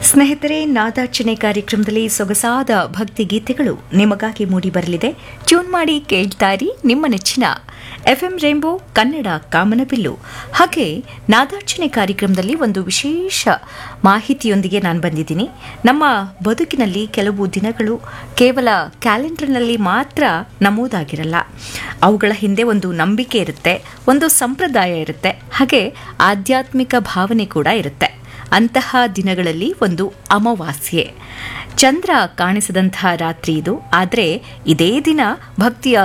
ಸ್ನೇಹಿತರೆ ನಾದಾರ್ಚನೆ ಕಾರ್ಯಕ್ರಮದಲ್ಲಿ ಸೊಗಸಾದ ಭಕ್ತಿ ಗೀತೆಗಳು ನಿಮಗಾಗಿ ಮೂಡಿ ಬರಲಿದೆ ಟ್ಯೂನ್ ಮಾಡಿ ಕೇಳ್ತಾರಿ ನಿಮ್ಮ ನೆಚ್ಚಿನ ಎಫ್ಎಂ ರೇಂಬೋ ಕನ್ನಡ ಕಾಮನಬಿಲ್ಲು ಹಾಗೆ ನಾದಾರ್ಚನೆ ಕಾರ್ಯಕ್ರಮದಲ್ಲಿ ಒಂದು ವಿಶೇಷ ಮಾಹಿತಿಯೊಂದಿಗೆ ನಾನು ಬಂದಿದ್ದೀನಿ ನಮ್ಮ ಬದುಕಿನಲ್ಲಿ ಕೆಲವು ದಿನಗಳು ಕೇವಲ ಕ್ಯಾಲೆಂಡರ್ನಲ್ಲಿ ಮಾತ್ರ ನಮೂದಾಗಿರಲ್ಲ ಅವುಗಳ ಹಿಂದೆ ಒಂದು ನಂಬಿಕೆ ಇರುತ್ತೆ ಒಂದು ಸಂಪ್ರದಾಯ ಇರುತ್ತೆ ಹಾಗೆ ಆಧ್ಯಾತ್ಮಿಕ ಭಾವನೆ ಕೂಡ ಇರುತ್ತೆ ಅಂತಹ ದಿನಗಳಲ್ಲಿ ಒಂದು ಅಮಾವಾಸ್ಯೆ ಚಂದ್ರ ಕಾಣಿಸದಂತಹ ರಾತ್ರಿ ಇದು ಆದರೆ ಇದೇ ದಿನ ಭಕ್ತಿಯ